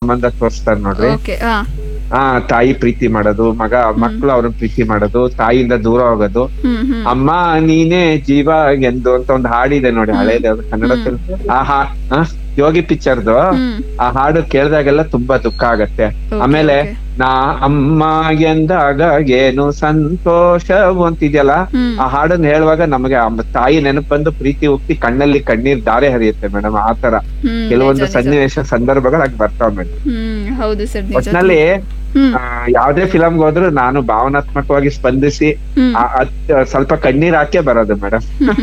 ಸಂಬಂಧ ತೋರಿಸ್ತಾರೆ ನೋಡ್ರಿ ಓಕೆ ಹಾ ಆ ತಾಯಿ ಪ್ರೀತಿ ಮಾಡೋದು ಮಗ ಮಕ್ಳು ಅವ್ರನ್ನ ಪ್ರೀತಿ ಮಾಡೋದು ತಾಯಿಯಿಂದ ದೂರ ಹೋಗೋದು ಹ್ಮ್ ಹ್ಮ್ ಅಮ್ಮ ನೀನೇ ಜೀವ ಎಂದು ಅಂತ ಒಂದು ಹಾಡಿದೆ ನೋಡಿ ಹಳೇದು ಅದು ಕನ್ನಡ ಆ ಹಾ ಆ, ಯೋಗಿ ಪಿಕ್ಚರ್ದು ಹ್ಮ್ ಆ ಹಾಡು ಕೇಳಿದಾಗೆಲ್ಲ ತುಂಬಾ ದುಃಖ ಆಗತ್ತೆ Okay, ಆಮೇಲೆ okay. ನಾ ಅಮ್ಮ ಎಂದಾಗ ಏನು ಸಂತೋಷವು ಅಂತಿದ್ಯಲ್ಲ ಹ್ಮ್ ಆ ಹಾಡನ್ನ ಹೇಳುವಾಗ ನಮಗೆ ಆ ತಾಯಿ ನೆನಪು ಬಂದು ಪ್ರೀತಿ ಉಕ್ತಿ ಕಣ್ಣಲ್ಲಿ ಕಣ್ಣೀರ್ ಧಾರೆ ಹರಿಯುತ್ತೆ ಮೇಡಮ್ ಆ ತರ ಹ್ಮ್ ಕೆಲವೊಂದು ನಿಜ, ನಿಜ. ಸನ್ನಿವೇಶ ಸಂದರ್ಭಗಳಾಗಿ ಬರ್ತಾವ ಮೇಡಮ್ ಹ್ಮ್ ಹೌದು ಸರ್ ನಿಜ ಒಟ್ನಲ್ಲಿ ಹ್ಮ್ ಆ, ಯಾವ್ದೇ ಫಿಲಮ್ಗೆ ಹೋದ್ರು ನಾನು ಭಾವನಾತ್ಮಕವಾಗಿ ಸ್ಪಂದಿಸಿ ಹ್ಮ್ ಆ- ಅದ್- ಸ್ವಲ್ಪ ಕಣ್ಣೀರ್ ಹಾಕೇ ಬರೋದು ಮೇಡಮ್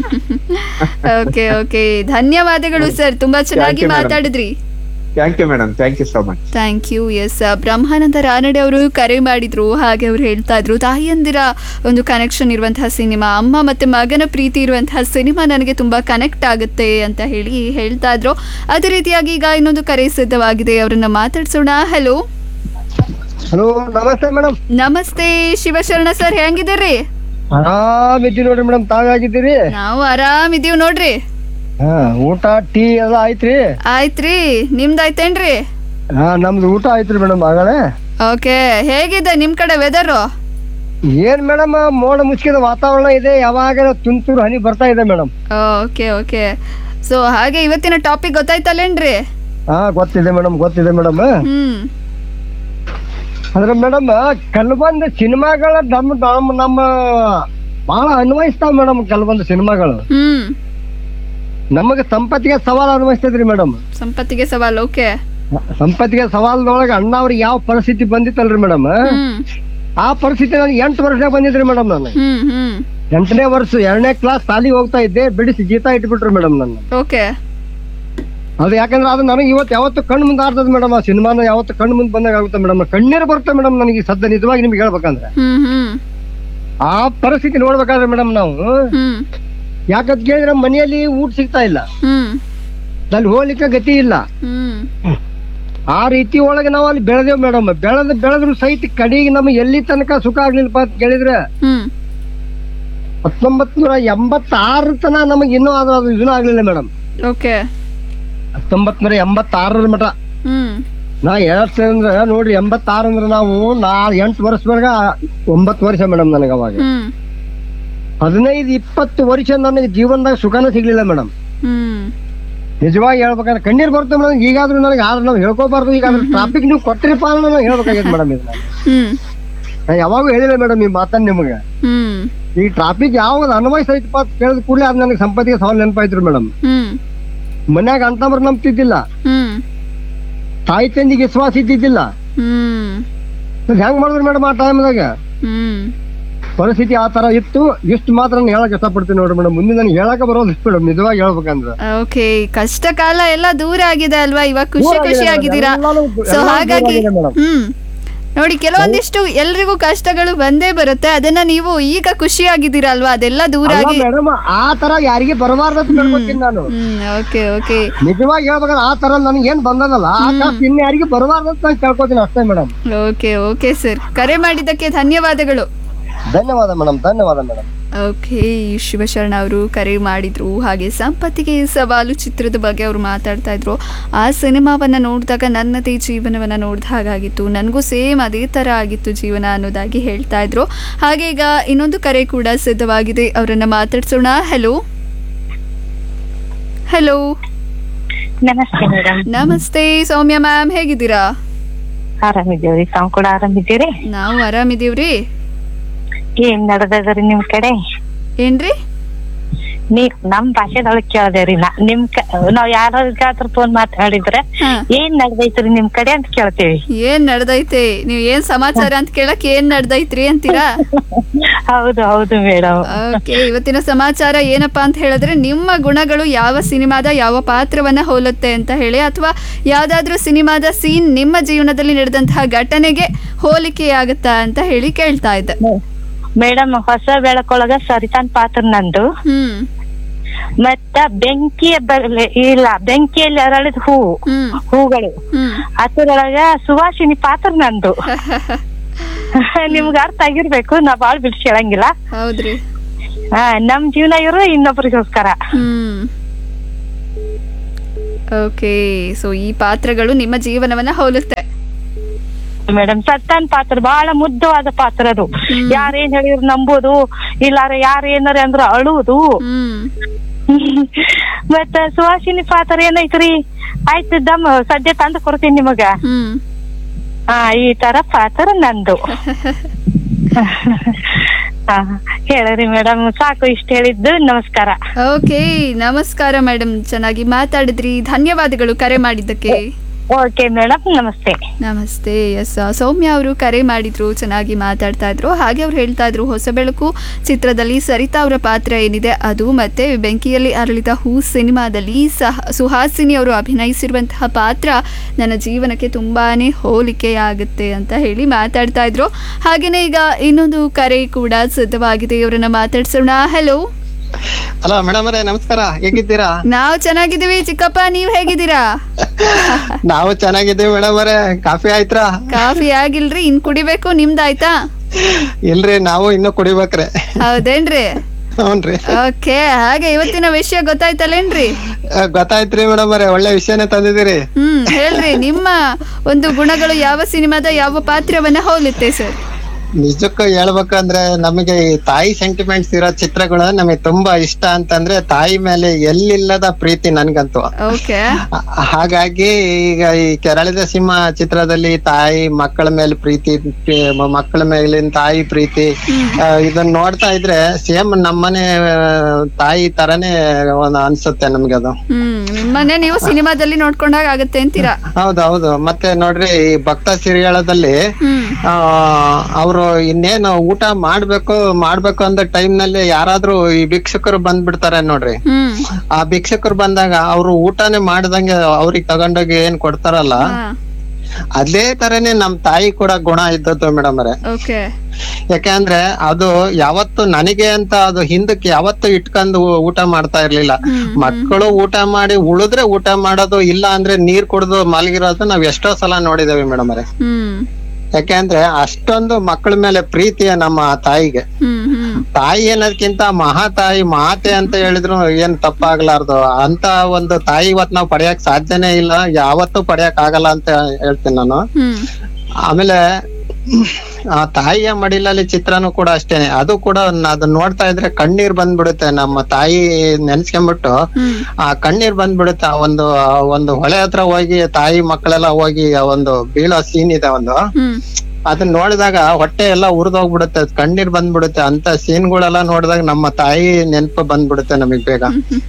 ಓಕೆ ಓಕೆ ಧನ್ಯವಾದಗಳು ಸರ್ ತುಂಬಾ ಚೆನ್ನಾಗಿ you, madam. ಮಾತಾಡಿದ್ರಿ thank you madam thank you so much thank you S Brahmananda Ranade ಅವರು ಕರೆ ಮಾಡಿದ್ರು ಹಾಗೆ ಅವ್ರು ಹೇಳ್ತಾ ಇದ್ರು ತಾಯಿಯಂದಿರ ಒಂದು ಕನೆಕ್ಷನ್ ಇರುವಂತಹ ಸಿನಿಮಾ ಅಮ್ಮ ಮತ್ತೆ ಮಗನ ಪ್ರೀತಿ ಇರುವಂತಹ ಸಿನಿಮಾ ನನಗೆ ತುಂಬಾ ಕನೆಕ್ಟ್ ಆಗುತ್ತೆ ಅಂತ ಹೇಳಿ ಹೇಳ್ತಾ ಇದ್ರು ಅದೇ ರೀತಿಯಾಗಿ ಈಗ ಇನ್ನೊಂದು ಕರೆ ಸಿದ್ಧವಾಗಿದೆ ಅವರನ್ನ ಮಾತಾಡ್ಸೋಣ ಹಲೋ ಹಲೋ ನಮಸ್ತೆ ಮೇಡಮ್ ನಮಸ್ತೆ ಶಿವಶರಣ ಸರ್ ಹೆಂಗಿದ್ದೀರಿ ಆರಾಮಿದ್ದೀವಿ ನೋಡ್ರಿ ಮೇಡಮ್ ತಾವಾಗಿದ್ದೀರಿ ನಾವು ಆರಾಮಿದೀವಿ ನೋಡ್ರಿ ಹಾ ಊಟ ಟೀ ಎಲ್ಲ ಆಯ್ತ್ರಿ ಆಯ್ತ್ರಿ ನಿಮ್ದಾಯ್ತೇನ್ರಿ ಹಾ ನಮ್ದು ಊಟ ಆಯ್ತ್ರಿ ಮೇಡಮ್ ಆಗಲೇ ಓಕೆ ಹೇಗಿದೆ ನಿಮ್ ಕಡೆ ವೆದರು ಏನ್ ಮೇಡಮ್ ಮೋಡ ಮುಚ್ಚಿದ ವಾತಾವರಣ ಇದೆ ಯಾವಾಗ ತುಂತುರು ಹನಿ ಬರ್ತಾ ಇದೆ ಮೇಡಮ್ ಓಕೆ ಓಕೆ ಸೊ ಹಾಗೆ ಇವತ್ತಿನ ಟಾಪಿಕ್ ಗೊತ್ತಾಯ್ತಲ್ಲೇನ್ರಿ ಹಾ ಗೊತ್ತಿದೆ ಮೇಡಮ್ ಗೊತ್ತಿದೆ ಮೇಡಮ್ ಹ್ಮ್ ಅಂದ್ರೆ ಮೇಡಮ್ ಕೆಲವೊಂದು ಸಿನಿಮಾಗಳ ನಮ್ಮ ನಮ್ಮ ನಮ್ಮ ಬಹಳ ಅನ್ವಯಿಸ್ತಾವ ಮೇಡಮ್ ಕೆಲವೊಂದು ಸಿನಿಮಾಗಳು ಹ್ಮ್ ನಮಗೆ ಸಂಪತ್ತಿಗೆ ಸವಾಲ್ ಅನ್ವಯಿಸ್ತದ್ರಿ ಮೇಡಮ್ ಸಂಪತ್ತಿಗೆ ಸವಾಲ್ ಓಕೆ ಸಂಪತ್ತಿಗೆ ಸವಾಲ್ದೊಳಗೆ ಅಣ್ಣ ಅವ್ರಿಗೆ ಯಾವ ಪರಿಸ್ಥಿತಿ ಬಂದಿತ್ತಲ್ರಿ ಮೇಡಮ್ ಹ್ಮ್ ಆ ಪರಿಸ್ಥಿತಿ ನನಗೆ ಎಂಟು ವರ್ಷ ಬಂದಿದ್ರಿ ಮೇಡಮ್ ನಾನು ಹ್ಮ್ ಹ್ಮ್ ಎಂಟನೇ ವರ್ಷ ಎರಡನೇ ಕ್ಲಾಸ್ ಶಾಲಿಗೆ ಹೋಗ್ತಾ ಇದ್ದೆ ಬಿಡಿಸಿ ಜೀತ ಇಟ್ಬಿಟ್ರು ಮೇಡಮ್ ನನ್ನ ಓಕೆ ಅದು ಯಾಕಂದ್ರೆ ಅದು ನನಗೆ ಇವತ್ತು ಯಾವತ್ತು ಕಣ್ಣು ಮುಂದೆ ಆಡ್ತದೆ ಮೇಡಮ್ ಆ ಸಿನಿಮಾನ ಯಾವತ್ತು ಕಣ್ಣು ಮುಂದೆ ಬಂದಾಗ ಆಗುತ್ತೆ ಮೇಡಮ್ ಕಣ್ಣೀರು ಬರುತ್ತೆ ಮೇಡಮ್ ನನಗೆ ಈ ಸದ್ಯ ನಿಜವಾಗಿ ನಿಮ್ಗೆ ಹೇಳ್ಬೇಕಂದ್ರೆ ಹ್ಮ್ ಹ್ಮ್ ಆ ಪರಿಸ್ಥಿತಿ ನೋಡ್ಬೇಕಾದ್ರೆ ಮೇಡಮ್ ನಾವು ಹ್ಮ್ ಯಾಕಂತ ಕೇಳಿದ್ರೆ ಮನೆಯಲ್ಲಿ ಊಟ ಸಿಗ್ತಾ ಇಲ್ಲ ಹ್ಮ್ ಅಲ್ಲಿ ಹೋಗ್ಲಿಕ್ಕೆ ಗತಿ ಇಲ್ಲ ಹ್ಮ್ ಆ ರೀತಿ ಒಳಗೆ ನಾವು ಅಲ್ಲಿ ಬೆಳೆದೇವ್ ಮೇಡಮ್ ಬೆಳೆದ ಬೆಳೆದ್ರು ಸಹಿತ ಕಡೆಗೆ ನಮಗೆ ಎಲ್ಲಿ ತನಕ ಸುಖ ಆಗ್ಲಿಲ್ಲಪ್ಪ ಅಂತ ಕೇಳಿದ್ರೆ ಹ್ಮ್ ಹತ್ತೊಂಬತ್ ನೂರ ಎಂಬತ್ತಾರ ತನ ನಮಗೆ ಇನ್ನೂ ಅದು ಅದು ಇದೂ ಆಗ್ಲಿಲ್ಲ ಮೇಡಮ್ ಓಕೆ ಹತ್ತೊಂಬತ್ ನೂರ ಎಂಬತ್ತಾರರ ಮಟ ಹ್ಮ್ ನಾ ಎಷ್ಟು ಅಂದ್ರೆ ನೋಡ್ರಿ ಎಂಬತ್ತಾರು ಅಂದ್ರೆ ನಾವು ನಾ ಎಂಟು ವರ್ಷದವರೆಗ ಒಂಬತ್ತು ವರ್ಷ ಮೇಡಮ್ ನನಗೆ ಅವಾಗ ಹ್ಮ್ ಹದಿನೈದು ಇಪ್ಪತ್ತು ವರ್ಷ ನನಗೆ ಜೀವನದಾಗ ಸುಖನ ಸಿಗ್ಲಿಲ್ಲ ಮೇಡಮ್ ಹ್ಮ್ ನಿಜವಾಗಿ ಹೇಳ್ಬೇಕಂದ್ರೆ ಕಣ್ಣೀರ್ ಬರುತ್ತೆ ಮೇಡಮ್ ಈಗಾದ್ರೂ ನನಗೆ ಆದ್ರೆ ನಾವು ಹೇಳ್ಕೋಬಾರ್ದು ಈಗ ಟ್ರಾಫಿಕ್ ನೀವು ಕೊಟ್ಟಿರಪ್ಪ ಅಂದ್ರೆ ನಾನು ಹೇಳ್ಬೇಕಾಗೈತೆ ಮೇಡಮ್ ಇದು ನಾನು. ಹ್ಮ್ ನಾ ಯಾವಾಗೂ ಹೇಳಿಲ್ಲ ಮೇಡಮ್ ಈ ಮಾತನ್ನ ನಿಮಗೆ ಹ್ಮ್ ಈ ಟ್ರಾಫಿಕ್ ಯಾವಾಗ ಅನ್ವಯಿಸೈತಪ್ಪ ಅಂತ ಕೇಳಿದ ಕೂಡಲೇ ಅದು ನನಗೆ ಸಂಪತ್ತಿಗೆ ಸವಾಲ್ ನೆನಪಾಯ್ತು ಮೇಡಮ್ ಹ್ಮ್ ಮನ್ಯಾಗ ಅಂತಂಬ್ರ ನಂಬ್ತಿದ್ದಿಲ್ಲ ಹ್ಮ್ ತಾಯಿ ತಂದಿಗೆ ವಿಶ್ವಾಸ ಇದ್ದಿದ್ದಿಲ್ಲ ಹ್ಮ್ ಮತ್ತ್ ಹೆಂಗ್ ಮಾಡಿದ್ರು ಮೇಡಮ್ ಆ ಟೈಮ್ದಾಗ ಹ್ಮ್ ಪರಿಸ್ಥಿತಿ ಆ ತರ ಇತ್ತು ಇಷ್ಟು ಮಾತ್ರ ನಾನು ಹೇಳಕ್ ಇಷ್ಟಪಡ್ತೀನಿ ನೋಡ್ರಿ ಮೇಡಮ್ ಮುಂದೆ ನನಗೆ ಹೇಳಕ ಬರೋದು ಮೇಡಮ್ ನಿಜವಾಗಿ ಹೇಳ್ಬೇಕಂದ್ರೆ ಓಕೆ ಕಷ್ಟ ಕಾಲ ಎಲ್ಲ ದೂರ ಆಗಿದೆ ಅಲ್ವಾ ಇವಾಗ ಖುಷಿ ದೂರ ಆಗಿದೆ ಖುಷಿ madam. ಆಗಿದ್ದೀರಾ ಎಲ್ಲಾನು- ಸೊ ಎಲ್ಲಾನು ಹಾಗಾಗಿ ದೂರ ಆಗಿದೆ madam. ಹ್ಮ್ ನೋಡಿ ಕೆಲವೊಂದಿಷ್ಟು ಎಲ್ರಿಗೂ ಕಷ್ಟಗಳು ಬಂದೇ ಬರುತ್ತೆ ಅದನ್ನ ನೀವು ಈಗ ಖುಷಿಯಾಗಿದ್ದೀರಾ ಅಲ್ವಾ ಅದೆಲ್ಲ ದೂರ ಅಲ್ಲ ಆಗಿ ಮೇಡಮ್ ಆ ತರ ಯಾರಿಗೆ ಬರಬಾರ್ದು ಹೇಳ್ಕೊತೀನಿ ನಾನು ಹ್ಮ್ ಓಕೆ ಓಕೆ ನಿಜವಾಗಿ ಹೇಳ್ಬೇಕಂದ್ರೆ ಆ ತರ ನನಗೆ ಏನ್ ಬಂದದಲ್ಲ ಆ ಕಷ್ಟ ಇನ್ನು ಯಾರಿಗೆ ಬರಬಾರ್ದು ಅಂತ ನಾನು ಕೇಳ್ಕೊತೀನಿ ಅಷ್ಟೇ ಮೇಡಮ್ ಓಕೆ ಓಕೆ ಸರ್ ಕರೆ ಮಾಡಿದ್ದಕ್ಕೆ ಧನ್ಯವಾದಗಳು ಧನ್ಯವಾದ ಮೇಡಮ್ ಧನ್ಯವಾದ ಮೇಡಮ್ ಓಕೆ ಶಿವಶರಣ ಅವರು ಕರೆ ಮಾಡಿದ್ರು ಹಾಗೆ ಸಂಪತ್ತಿಗೆ ಸವಾಲು ಚಿತ್ರದ ಬಗ್ಗೆ ಅವರು ಮಾತಾಡ್ತಾ ಇದ್ರು ಆ ಸಿನಿಮಾವನ್ನ ನೋಡಿದಾಗ ನನ್ನದೇ ಜೀವನವನ್ನ ನೋಡಿದ ಹಾಗಾಗಿತ್ತು ನನಗೂ ಸೇಮ್ ಅದೇ ಥರ ಆಗಿತ್ತು ಜೀವನ ಅನ್ನೋದಾಗಿ ಹೇಳ್ತಾ ಇದ್ರು ಹಾಗೆ ಈಗ ಇನ್ನೊಂದು ಕರೆ ಕೂಡ ಸಿದ್ಧವಾಗಿದೆ ಅವರನ್ನ ಮಾತಾಡ್ಸೋಣ ಹಲೋ ಹಲೋ ನಮಸ್ತೆ ಮೇಡಮ್ ನಮಸ್ತೆ ಸೌಮ್ಯ ಮ್ಯಾಮ್ ಹೇಗಿದ್ದೀರಾ ಆರಾಮಿದ್ದೀವ್ರಿ ತಾವ್ ಕೂಡ ಆರಾಮಿದ್ದೀರಿ ನಾವು ಆರಾಮಿದೀವ್ರಿ ಏನ್ ನಡೆದದ್ರಿ ನಿಮ್ ಕಡೆ ಏನ್ರಿ ನೀ ನಮ್ ಭಾಷೆದೊಳಗ್ ಕೇಳ್ದೇವ್ರಿ ನಾ ನಿಮ್ ಕ ನಾವ್ ಯಾರಾದ್ರೂ ಫೋನ್ ಮಾತಾಡಿದ್ರೆ ಹಾ ಏನ್ ನಡ್ದೈತ್ರಿ ನಿಮ್ ಕಡೆ ಅಂತ ಕೇಳ್ತೇವಿ ಏನ್ ನಡ್ದೈತೆ ನೀವ್ ಏನ್ ಸಮಾಚಾರ ಅಂತ ಕೇಳಕ್ ಏನ್ ನಡ್ದೈತ್ರಿ ಅಂತೀರಾ ಹೌದು ಹೌದು ಮೇಡಮ್ ಓಕೆ ಇವತ್ತಿನ ಸಮಾಚಾರ ಏನಪ್ಪಾ ಅಂತ ಹೇಳಿದ್ರೆ ನಿಮ್ಮ ಗುಣಗಳು ಯಾವ ಸಿನಿಮಾದ ಯಾವ ಪಾತ್ರವನ್ನ ಹೋಲುತ್ತೆ ಅಂತ ಹೇಳಿ ಅಥವಾ ಯಾವ್ದಾದ್ರೂ ಸಿನಿಮಾದ ಸೀನ್ ನಿಮ್ಮ ಜೀವನದಲ್ಲಿ ನಡೆದಂತಹ ಘಟನೆಗೆ ಹೋಲಿಕೆ ಆಗುತ್ತಾ ಅಂತ ಹೇಳಿ ಕೇಳ್ತಾ ಇದ್ದೆ ಮೇಡಮ್ ಹೊಸ ಬೆಳಕೊಳಗ ಸರಿತಾನ್ ಪಾತ್ರ ನಂದು ಹ್ಮ್ ಮತ್ತ ಬೆಂಕಿಯ ಬರಲೆ ಇಲ್ಲ ಬೆಂಕಿಯಲ್ಲಿ ಅರಳಿದ ಹೂವು ಹ್ಮ್ ಹೂಗಳು ಹ್ಮ್ ಅದರೊಳಗ ಸುವಾಸಿನಿ ಪಾತ್ರ ನಂದು ನಿಮ್ಗ ಅರ್ಥ ಆಗಿರ್ಬೇಕು ನಾ ಬಾಳ್ ಬಿಡ್ಸಿ ಹೇಳಂಗಿಲ್ಲ ಹೌದ್ರಿ ಹಾ ನಮ್ ಜೀವನ ಇವರು ಇನ್ನೊಬ್ರಿಗೋಸ್ಕರ ಹ್ಮ್ ಓಕೆ ಸೊ ಈ ಪಾತ್ರಗಳು ನಿಮ್ಮ ಜೀವನವನ್ನ ಹೋಲುತ್ತೆ ಮೇಡಮ್ ಸತ್ತಾನ್ ಪಾತ್ರ ಬಹಳ ಮುದ್ದವಾದ ಪಾತ್ರ ಅದು ಹ್ಮ್. ಯಾರೇನ್ ಹೇಳಿದ್ರು ನಂಬೋದು ಇಲ್ಲಾರ ಯಾರು ಏನಾರ ಅಂದ್ರ ಅಳುವುದು ಹ್ಮ್ ಮತ್ತ ಸುಹಾಸಿನಿ ಪಾತ್ರ ಏನೈತ್ರಿ ಆಯ್ತು ದಮ್ ಸದ್ಯ ತಂದು ಕೊಡ್ತೀನಿ ನಿಮಗ ಹ್ಮ್ ಹಾ ಈ ತರ ಪಾತ್ರ ನಂದು ಹಾ ಹೇಳ್ರಿ ಮೇಡಮ್ ಸಾಕು ಇಷ್ಟ ಹೇಳಿದ್ದು ನಮಸ್ಕಾರ ಓಕೆ ನಮಸ್ಕಾರ ಮೇಡಮ್ ಚೆನ್ನಾಗಿ ಮಾತಾಡಿದ್ರಿ ಧನ್ಯವಾದಗಳು ಕರೆ ಮಾಡಿದ್ದಕ್ಕೆ ಓಕೆ ಮೇಡಮ್ ನಮಸ್ತೆ ನಮಸ್ತೆ ಎಸ್ ಸೌಮ್ಯ ಅವರು ಕರೆ ಮಾಡಿದ್ರು ಚೆನ್ನಾಗಿ ಮಾತಾಡ್ತಾ ಇದ್ರು ಹಾಗೆ ಅವ್ರು ಹೇಳ್ತಾ ಇದ್ರು ಹೊಸ ಬೆಳಕು ಚಿತ್ರದಲ್ಲಿ ಸರಿತಾ ಅವರ ಪಾತ್ರ ಏನಿದೆ ಅದು ಮತ್ತೆ ಬೆಂಕಿಯಲ್ಲಿ ಅರಳಿದ ಹೂ ಸಿನಿಮಾದಲ್ಲಿ ಸಹ ಸುಹಾಸಿನಿ ಅವರು ಅಭಿನಯಿಸಿರುವಂತಹ ಪಾತ್ರ ನನ್ನ ಜೀವನಕ್ಕೆ ತುಂಬಾನೇ ಹೋಲಿಕೆಯಾಗುತ್ತೆ ಅಂತ ಹೇಳಿ ಮಾತಾಡ್ತಾ ಇದ್ರು ಹಾಗೇನೆ ಈಗ ಇನ್ನೊಂದು ಕರೆ ಕೂಡ ಸಿದ್ಧವಾಗಿದೆ ಇವರನ್ನ ಮಾತಾಡ್ಸೋಣ ಹಲೋ ಹಲೋ ಮೇಡಮ್ ಅವರೇ ನಮಸ್ಕಾರ ಹೇಗಿದ್ದೀರಾ ನಾವು ಚೆನ್ನಾಗಿದ್ದೀವಿ ಚಿಕ್ಕಪ್ಪ ನೀವು ಹೇಗಿದ್ದೀರಾ ನಾವು ಚೆನ್ನಾಗಿದ್ದೀವಿ ಮೇಡಮ್ ಅವರೇ ಕಾಫಿ ಆಯ್ತ್ರಾ ಕಾಫಿ ಆಗಿಲ್ರಿ ಇನ್ ಕುಡಿಬೇಕು ನಿಮ್ದಾಯ್ತಾ ಇಲ್ರಿ ನಾವು ಇನ್ನು ಕುಡಿಬೇಕ್ರಿ ಹೌದೇನ್ರಿ ಹ್ಞೂನ್ರಿ ಓಕೆ ಹಾಗೆ ಇವತ್ತಿನ ವಿಷಯ ಗೊತ್ತಾಯ್ತಲ್ಲೇನ್ರಿ ಆ, ಗೊತ್ತಾಯ್ತ್ರಿ ಮೇಡಮ್ ಅವರೇ ಒಳ್ಳೆ ವಿಷಯನೇ ತಂದಿದ್ದೀರಿ ಹ್ಮ್ ಹೇಳ್ರಿ ನಿಮ್ಮ ಒಂದು ಗುಣಗಳು ಯಾವ ಸಿನಿಮಾದ ಯಾವ ಪಾತ್ರವನ್ನ ಹೋಲುತ್ತೆ ಸರ್ ನಿಜಕ್ಕೂ ಹೇಳ್ಬೇಕಂದ್ರೆ ನಮಗೆ ಈ ತಾಯಿ ಸೆಂಟಿಮೆಂಟ್ಸ್ ಇರೋ ಚಿತ್ರಗಳು ನಮಗೆ ತುಂಬಾ ಇಷ್ಟ ಅಂತಂದ್ರೆ ತಾಯಿ ಮೇಲೆ ಎಲ್ಲಿಲ್ಲದ ಪ್ರೀತಿ ನನ್ಗಂತೂ ಓಕೆ ಆ- ಹಾಗಾಗಿ ಈಗ ಈ ಕೆರಳಿದ ಸಿಂಹ ಚಿತ್ರದಲ್ಲಿ ತಾಯಿ ಮಕ್ಕಳ ಮೇಲೆ ಪ್ರೀತಿ ಪಿ- ಮ- ಮಕ್ಕಳ ಮೇಲಿನ ತಾಯಿ ಪ್ರೀತಿ ಆ, ಇದನ್ನ ನೋಡ್ತಾ ಇದ್ರೆ ಸೇಮ್ ನಮ್ಮನೆ ಆ, ತಾಯಿ ತರನೇ ಒಂದು ಅನ್ಸುತ್ತೆ ನಮ್ಗೆ ಅದು ಹ್ಮ್ ನಿಮ್ಮನ್ನೇ ನೀವು ಸಿನಿಮಾದಲ್ಲಿ ನೋಡ್ಕೊಂಡಾಗ ಆಗತ್ತೆ ಅಂತೀರಾ ಹೌದು ಹೌದು ಮತ್ತೆ ನೋಡ್ರಿ ಈ ಭಕ್ತ ಸಿರಿಯಾಳದಲ್ಲಿ ಹ್ಮ್ ಆ ಅವರು ಇನ್ನೇನು ಊಟ ಮಾಡ್ಬೇಕು ಮಾಡ್ಬೇಕು ಅಂದ ಟೈಮ್ ನಲ್ಲಿ ಯಾರಾದ್ರೂ ಈ ಭಿಕ್ಷುಕರು ಬಂದ್ಬಿಡ್ತಾರೆ ನೋಡ್ರಿ ಹ್ಮ್ ಆ ಭಿಕ್ಷುಕರು ಬಂದಾಗ ಅವ್ರು ಊಟನೇ ಮಾಡ್ದಂಗೆ ಅವ್ರಿಗೆ ತಗೊಂಡೋಗಿ ಏನ್ ಕೊಡ್ತಾರಲ್ಲ ಅದೇ ತರನೇ ನಮ್ ತಾಯಿ ಕೂಡ ಗುಣ ಇದ್ದದ್ದು ಮೇಡಮ್ ಅವರೇ ಓಕೆ ಯಾಕೆಂದ್ರೆ ಅದು ಯಾವತ್ತು ನನಗೆ ಅಂತ ಅದು ಹಿಂದಕ್ಕೆ ಯಾವತ್ತು ಇಟ್ಕೊಂಡು ಊ- ಊಟ ಮಾಡ್ತಾ ಇರ್ಲಿಲ್ಲ ಮಕ್ಕಳು ಊಟ ಮಾಡಿ ಉಳಿದ್ರೆ ಊಟ ಮಾಡೋದು ಇಲ್ಲ ಅಂದ್ರೆ ನೀರ್ ಕುಡ್ದು ಮಲಗಿರೋದು ನಾವ್ ಎಷ್ಟೋ ಸಲ ನೋಡಿದೇವೆ ಮೇಡಮ್ ಅವರೇ ಹ್ಮ್ ಯಾಕೆಂದ್ರೆ ಅಷ್ಟೊಂದು ಮಕ್ಕಳ ಮೇಲೆ ಪ್ರೀತಿಯ ನಮ್ಮ ತಾಯಿಗೆ ಹ್ಮ್ ಹ್ಮ್ ತಾಯಿ ಅನ್ನೋದಕ್ಕಿಂತ ಮಹಾ ತಾಯಿ ಮಾತೆ ಅಂತ ಹೇಳಿದ್ರು ಏನ್ ತಪ್ಪಾಗ್ಲಾರ್ದು ಅಂತ ಒಂದು ತಾಯಿ ಇವತ್ ನಾವ್ ಪಡೆಯಕ್ ಸಾಧ್ಯನೇ ಇಲ್ಲ ಯಾವತ್ತೂ ಪಡೆಯಕ್ ಆಗಲ್ಲ ಅಂತ ಹೇಳ್ತೀನಿ ನಾನು ಹ್ಮ್ ಆಮೇಲೆ ಆ ತಾಯಿಯ ಮಡಿಲಲ್ಲಿ ಚಿತ್ರನೂ ಕೂಡ ಅಷ್ಟೇನೆ ಅದು ಕೂಡ ನ- ಅದನ್ನ ನೋಡ್ತಾ ಇದ್ರೆ ಕಣ್ಣೀರ್ ಬಂದ್ಬಿಡುತ್ತೆ ನಮ್ಮ ತಾಯಿ ನೆನ್ಸ್ಕೊಂಡ್ಬಿಟ್ಟು ಹ್ಮ್ ಆ ಕಣ್ಣೀರ್ ಬಂದ್ಬಿಡುತ್ತೆ ಆ ಒಂದು ಆ ಒಂದು ಹೊಳೆ ಹತ್ರ ಹೋಗಿ ತಾಯಿ ಮಕ್ಕಳೆಲ್ಲ ಹೋಗಿ ಆ ಒಂದು ಬೀಳೋ ಸೀನ್ ಇದೆ ಒಂದು ಹ್ಮ್ ಅದನ್ನ ನೋಡಿದಾಗ ಹೊಟ್ಟೆ ಎಲ್ಲ ಉರಿದೋಗ್ಬಿಡುತ್ತೆ ಕಣ್ಣೀರ್ ಬಂದ್ಬಿಡುತ್ತೆ ಅಂತ ಸೀನ್ಗಳೆಲ್ಲ ನೋಡಿದಾಗ ನಮ್ಮ ತಾಯಿ ನೆನಪು ಬಂದ್ಬಿಡುತ್ತೆ ನಮಗ್ ಬೇಗ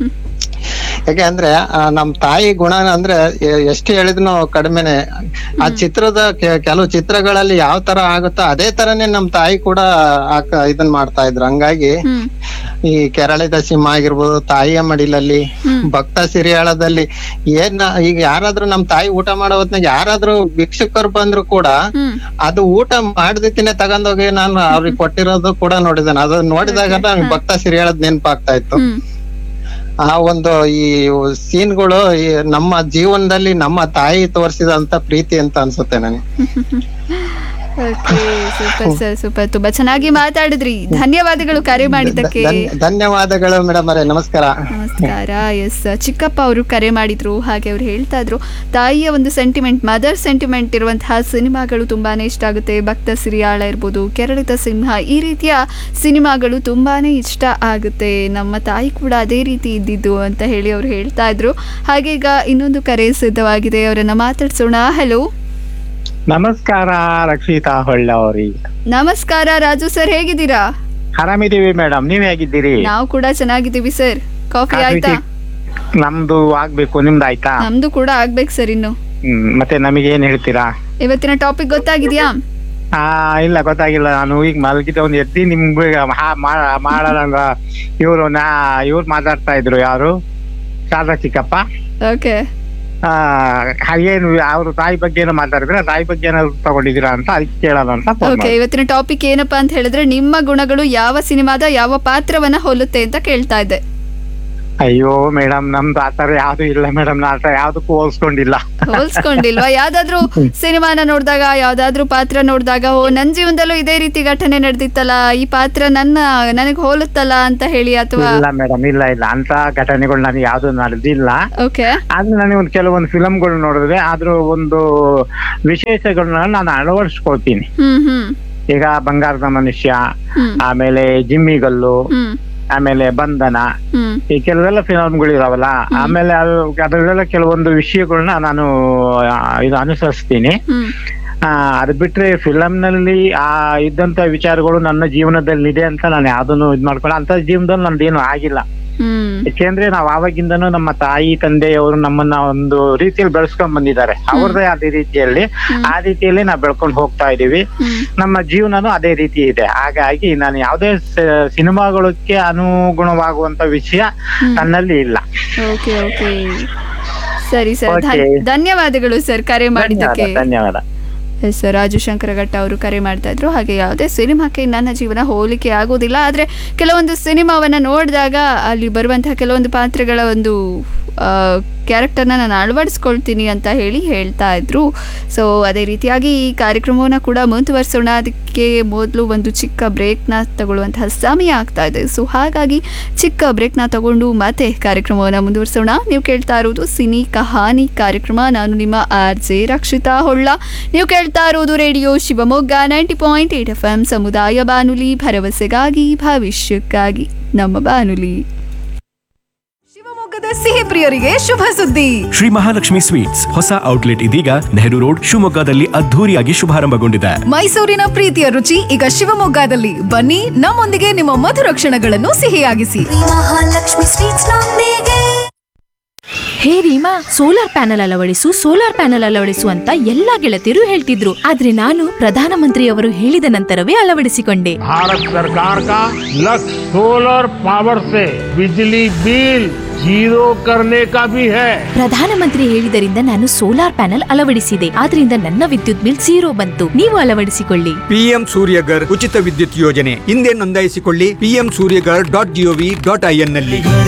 ಯಾಕೆ ಅಂದ್ರೆ ಆ, ನಮ್ ತಾಯಿ ಗುಣ ಅಂದ್ರೆ ಎ- ಎಷ್ಟು ಹೇಳಿದ್ನು ಕಡಿಮೆನೆ ಆ ಚಿತ್ರದ ಕೆ- ಕೆಲವು ಚಿತ್ರಗಳಲ್ಲಿ ಯಾವ ತರ ಆಗುತ್ತೋ ಅದೇ ತರನೇ ನಮ್ ತಾಯಿ ಕೂಡ ಆಕ- ಇದನ್ ಮಾಡ್ತಾ ಇದ್ರು ಹಂಗಾಗಿ ಹ್ಮ್ ಈ ಕೆರಳಿದ ಸಿಂಹ ಆಗಿರ್ಬೋದು ತಾಯಿಯ ಮಡಿಲಲ್ಲಿ ಭಕ್ತ ಸಿರಿಯಾಳದಲ್ಲಿ ಏನ್ ಈಗ ಯಾರಾದ್ರೂ ನಮ್ ತಾಯಿ ಊಟ ಮಾಡೋ ಹೊತ್ನಾಗ ಯಾರಾದ್ರೂ ಭಿಕ್ಷುಕರು ಬಂದ್ರು ಕೂಡ ಹ್ಮ್ ಅದು ಊಟ ಮಾಡ್ದಿತ್ತಿನೇ ತಗೊಂಡೋಗಿ ನಾನು ಅವ್ರಿಗೆ ಕೊಟ್ಟಿರೋದು ಕೂಡ ನೋಡಿದ್ದೇನೆ ಅದು ನೋಡಿದಾಗ ನಂಗೆ ಭಕ್ತ ಸಿರಿಯಾಳದ್ ನೆನಪಾಗ್ತಾ ಇತ್ತು ಹ್ಮ್ ಆ ಒಂದು ಈ ಸೀನ್ಗಳು ಈ ನಮ್ಮ ಜೀವನದಲ್ಲಿ ನಮ್ಮ ತಾಯಿ ತೋರಿಸಿದಂತ ಪ್ರೀತಿ ಅಂತ ಅನ್ಸುತ್ತೆ ನನಗೆ ಓಕೆ ಸೂಪರ್ ಸರ್ ಸೂಪರ್ ತುಂಬಾ ಚೆನ್ನಾಗಿ ಮಾತಾಡಿದ್ರಿ ಧನ್ಯವಾದಗಳು ಕರೆ ಮಾಡಿದ್ದಕ್ಕೆ ಧನ್ಯ- ಧನ್ಯವಾದಗಳು ಮೇಡಮ್ ಅವರೇ ನಮಸ್ಕಾರ ನಮಸ್ಕಾರ ಎಸ್ ಚಿಕ್ಕಪ್ಪ ಅವರು ಕರೆ ಮಾಡಿದ್ರು ಹಾಗೆ ಅವ್ರು ಹೇಳ್ತಾ ಇದ್ರು ತಾಯಿಯ ಒಂದು ಸೆಂಟಿಮೆಂಟ್ ಮದರ್ ಸೆಂಟಿಮೆಂಟ್ ಇರುವಂತಹ ಸಿನಿಮಾಗಳು ತುಂಬಾನೇ ಇಷ್ಟ ಆಗುತ್ತೆ ಭಕ್ತ ಸಿರಿಯಾಳ ಇರ್ಬೋದು ಕೆರಳಿದ ಸಿಂಹ ಈ ರೀತಿಯ ಸಿನಿಮಾಗಳು ತುಂಬಾನೇ ಇಷ್ಟ ಆಗುತ್ತೆ ನಮ್ಮ ತಾಯಿ ಕೂಡ ಅದೇ ರೀತಿ ಇದ್ದಿದ್ದು ಅಂತ ಹೇಳಿ ಅವ್ರು ಹೇಳ್ತಾ ಇದ್ರು ಹಾಗೆ ಈಗ ಇನ್ನೊಂದು ಕರೆ ಸಿದ್ಧವಾಗಿದೆ ಅವರನ್ನ ಮಾತಾಡ್ಸೋಣ ಹಲೋ ನಮಸ್ಕಾರ ರಕ್ಷಿತಾ ಹೊಳ್ಳ ಅವ್ರಿ ನಮಸ್ಕಾರ ರಾಜು ಸರ್ ಹೇಗಿದ್ದೀರಾ ಆರಾಮಿದೀವಿ ಮೇಡಮ್ ನೀವ್ ಹೇಗಿದ್ದೀರಿ ನಾವು ಕೂಡ ಚೆನ್ನಾಗಿದ್ದೀವಿ ಸರ್ ಕಾಫಿ ಕಾಫಿ ಆಯ್ತಾ ಟೀ- ನಮ್ದು ಆಗ್ಬೇಕು ನಿಮ್ದು ಆಯ್ತಾ ನಮ್ದು ಕೂಡ ಆಗ್ಬೇಕು ಸರ್ ಇನ್ನು ಹ್ಮ್ ಮತ್ತೆ ನಮಗೆ ಏನ್ ಹೇಳ್ತೀರಾ ಇವತ್ತಿನ ಟಾಪಿಕ್ ಗೊತ್ತಾಗಿದ್ಯಾ ಆ ಇಲ್ಲ ಗೊತ್ತಾಗಿಲ್ಲ ನಾನು ಈಗ ಮಲಗಿದ ಒಂದ್ ಎದ್ದಿ ನಿಮ್ಗೆ ಹಾ- ಮಾ- ಮಾಡೋದಂಗ ಇವ್ರು ನಾ ಇವ್ರು ಮಾತಾಡ್ತಾ ಇದ್ರು ಯಾರು ಶಾರದಾ ಚಿಕ್ಕಪ್ಪ ಓಕೆ ಆ ಏನು ಅವ್ರು ತಾಯಿ ಬಗ್ಗೆ ಏನೋ ಮಾತಾಡಿದ್ರೆ ತಾಯಿ ಬಗ್ಗೆ ಏನಾದ್ರು ತಗೊಂಡಿದ್ದೀರಾ ಅಂತ ಅದಕ್ಕೆ ಕೇಳೋಣ ಅಂತ phone ಓಕೆ ಮಾಡ್ದೆ. ಇವತ್ತಿನ ಟಾಪಿಕ್ ಏನಪ್ಪಾ ಅಂತ ಹೇಳಿದ್ರೆ ನಿಮ್ಮ ಗುಣಗಳು ಯಾವ ಸಿನಿಮಾದ ಯಾವ ಪಾತ್ರವನ್ನ ಹೋಲುತ್ತೆ ಅಂತ ಕೇಳ್ತಾ ಇದ್ದೆ ಅಯ್ಯೋ ಮೇಡಮ್ ನಮ್ದು ಆತರ ಯಾವ್ದು ಇಲ್ಲ ಮೇಡಮ್ ನಾ ಆತರ ಯಾವ್ದಕ್ಕೂ ಹೋಲ್ಸ್ಕೊಂಡಿಲ್ಲ ಹೋಲ್ಸ್ಕೊಂಡಿಲ್ವಾ ಯಾವ್ದಾದ್ರು ಸಿನಿಮಾನ ನೋಡಿದಾಗ ಯಾವ್ದಾದ್ರು ಪಾತ್ರ ನೋಡಿದಾಗ ಓ ನನ್ ಜೀವನದಲ್ಲೂ ಇದೇ ರೀತಿ ಘಟನೆ ನಡೆದಿತ್ತಲ್ಲ ಈ ಪಾತ್ರ ನನ್ನ ನನಗೆ ಹೋಲುತ್ತಲ್ಲ ಅಂತ ಹೇಳಿ ಅಥವಾ ಇಲ್ಲ ಮೇಡಮ್ ಇಲ್ಲ ಇಲ್ಲ ಅಂತ ಘಟನೆಗಳು ನನಗೆ ಯಾವ್ದು ನಡೆದಿಲ್ಲ ಓಕೆ ಆದ್ರೆ ನನಗೆ ಒಂದು ಕೆಲವೊಂದು ಫಿಲಮ್ಗಳು ನೋಡಿದ್ರೆ ಅದ್ರ ಒಂದು ವಿಶೇಷಗಳನ್ನ ನಾನು ಅಳವಡಿಸ್ಕೊಳ್ತೀನಿ ಹ್ಮ್ ಹ್ಮ್ ಈಗ ಬಂಗಾರದ ಮನುಷ್ಯ ಹ್ಮ್ ಆಮೇಲೆ ಜಿಮ್ಮಿಗಲ್ಲು ಹ್ಮ್ ಆಮೇಲೆ ಬಂಧನ ಹ್ಮ್ ಈ ಕೆಲವೆಲ್ಲ ಫಿಲಮ್ಗಳು ಇದಾವಲ್ಲ ಆಮೇಲೆ ಅದು ಅದರಲ್ಲೆಲ್ಲ ಕೆಲವೊಂದು ವಿಷಯಗಳನ್ನ ನಾನು ಆ, ಇದು ಅನುಸರಿಸ್ತೀನಿ ಹ್ಮ್ ಆ, ಅದು ಬಿಟ್ರೆ ಫಿಲಂ ನಲ್ಲಿ ಆ ಇದ್ದಂತ ವಿಚಾರಗಳು ನನ್ನ ಜೀವನದಲ್ಲಿ ಇದೆ ಅಂತ ನಾನು ಯಾವ್ದನ್ನು ಇದ್ ಮಾಡ್ಕೊಳ್ಳ ಅಂತ ಜೀವನದಲ್ಲಿ ನಂದೇನು ಆಗಿಲ್ಲ ಹ್ಮ್ ಯಾಕೆಂದ್ರೆ ನಾವ್ ಆವಾಗಿಂದನೂ ನಮ್ಮ ತಾಯಿ ತಂದೆಯವರು ನಮ್ಮನ್ನ ಒಂದು ರೀತಿಯಲ್ಲಿ ಬೆಳೆಸ್ಕೊಂಡ್ ಬಂದಿದ್ದಾರೆ ಅವ್ರದೇ ಆದ ರೀತಿಯಲ್ಲಿ ಆ ರೀತಿಯಲ್ಲಿ ನಾವು ಬೆಳ್ಕೊಂಡು ಹೋಗ್ತಾ ಇದೀವಿ ಹ್ಮ್ ನಮ್ಮ ಜೀವನನೂ ಅದೇ ರೀತಿ ಇದೆ ಹಾಗಾಗಿ ನಾನು ಯಾವುದೇ ಸಿನಿಮಾಗಳಿಗೆ ಅನುಗುಣವಾಗುವಂತ ವಿಷಯ ನನ್ನಲ್ಲಿ ಇಲ್ಲ ಓಕೆ ಓಕೆ ಸರಿ ಸರ್ Okay. ಧನ್ಯವಾದಗಳು ಸರ್ ಕರೆ ಮಾಡಿದ್ದಕ್ಕೆ ಧನ್ಯವಾದ ಧನ್ಯವಾದ ಎಸ್ ರಾಜು ಶಂಕರಘಟ್ಟ ಅವರು ಕರೆ ಮಾಡ್ತಾ ಇದ್ರು ಹಾಗೆ ಯಾವುದೇ ಸಿನಿಮಾಕ್ಕೆ ನನ್ನ ಜೀವನ ಹೋಲಿಕೆ ಆಗೋದಿಲ್ಲ ಆದರೆ ಕೆಲವೊಂದು ಸಿನಿಮಾವನ್ನ ನೋಡಿದಾಗ ಅಲ್ಲಿ ಬರುವಂತಹ ಕೆಲವೊಂದು ಪಾತ್ರಗಳ ಒಂದು ಕ್ಯಾರೆಕ್ಟರ್ನ ನಾನು ಅಳವಡಿಸ್ಕೊಳ್ತೀನಿ ಅಂತ ಹೇಳಿ ಹೇಳ್ತಾ ಇದ್ರು ಸೊ ಅದೇ ರೀತಿಯಾಗಿ ಈ ಕಾರ್ಯಕ್ರಮವನ್ನು ಕೂಡ ಮುಂದುವರಿಸೋಣ ಅದಕ್ಕೆ ಮೊದಲು ಒಂದು ಚಿಕ್ಕ ಬ್ರೇಕ್ನ ತಗೊಳ್ಳುವಂತಹ ಸಮಯ ಆಗ್ತಾ ಇದೆ ಸೊ ಹಾಗಾಗಿ ಚಿಕ್ಕ ಬ್ರೇಕ್ನ ತಗೊಂಡು ಮತ್ತೆ ಕಾರ್ಯಕ್ರಮವನ್ನು ಮುಂದುವರಿಸೋಣ ನೀವು ಕೇಳ್ತಾ ಇರೋದು ಸಿನಿ ಕಹಾನಿ ಕಾರ್ಯಕ್ರಮ ನಾನು ನಿಮ್ಮ ಆರ್ ಜೆ ರಕ್ಷಿತಾ ಹೊಳ್ಳ ನೀವು ಕೇಳ್ತಾ ಇರೋದು radio Shivamogga ninety point eight F M ಸಮುದಾಯ ಬಾನುಲಿ ಭರವಸೆಗಾಗಿ ಭವಿಷ್ಯಕ್ಕಾಗಿ ನಮ್ಮ ಬಾನುಲಿ ಶಿವಮೊಗ್ಗದ ಸಿಹಿ ಪ್ರಿಯರಿಗೆ ಶುಭ ಸುದ್ದಿ ಶ್ರೀ ಮಹಾಲಕ್ಷ್ಮಿ ಸ್ವೀಟ್ಸ್ ಹೊಸ ಔಟ್ಲೆಟ್ ಇದೀಗ ನೆಹರು ರೋಡ್ ಶಿವಮೊಗ್ಗದಲ್ಲಿ ಅದ್ಧೂರಿಯಾಗಿ ಶುಭಾರಂಭಗೊಂಡಿದೆ ಮೈಸೂರಿನ ಪ್ರೀತಿಯ ರುಚಿ ಈಗ ಶಿವಮೊಗ್ಗದಲ್ಲಿ ಬನ್ನಿ ನಮ್ಮೊಂದಿಗೆ ನಿಮ್ಮ ಮಧುರ ಕ್ಷಣಗಳನ್ನು ಸಿಹಿಯಾಗಿಸಿ ಮಹಾಲಕ್ಷ್ಮಿ ಸ್ವೀಟ್ಸ್ ನೊಂದಿಗೆ ಹೇ ರೀಮಾ ಸೋಲಾರ್ ಪ್ಯಾನೆಲ್ ಅಳವಡಿಸು ಸೋಲಾರ್ ಪ್ಯಾನೆಲ್ ಅಳವಡಿಸು ಅಂತ ಎಲ್ಲಾ ಗೆಳತಿಯರು ಹೇಳ್ತಿದ್ರು ಆದ್ರೆ ನಾನು ಪ್ರಧಾನಮಂತ್ರಿಯವರು ಹೇಳಿದ ನಂತರವೇ ಅಳವಡಿಸಿಕೊಂಡೆ भारत सरकार का लक्ष्य सोलर पावर से बिजली बिल जीरो करने का भी है ಪ್ರಧಾನಮಂತ್ರಿ ಹೇಳಿದರಿಂದ ನಾನು ಸೋಲಾರ್ ಪ್ಯಾನೆಲ್ ಅಳವಡಿಸಿದೆ ಆದ್ರಿಂದ ನನ್ನ ವಿದ್ಯುತ್ ಬಿಲ್ ಝೀರೋ ಬಂತು ನೀವು ಅಳವಡಿಸಿಕೊಳ್ಳಿ ಪಿಎಂ ಸೂರ್ಯಗರ್ ಉಚಿತ ವಿದ್ಯುತ್ ಯೋಜನೆ ಹಿಂದೆ ನೋಂದಾಯಿಸಿಕೊಳ್ಳಿ P M Suryaghar dot G O V dot I N ನಲ್ಲಿ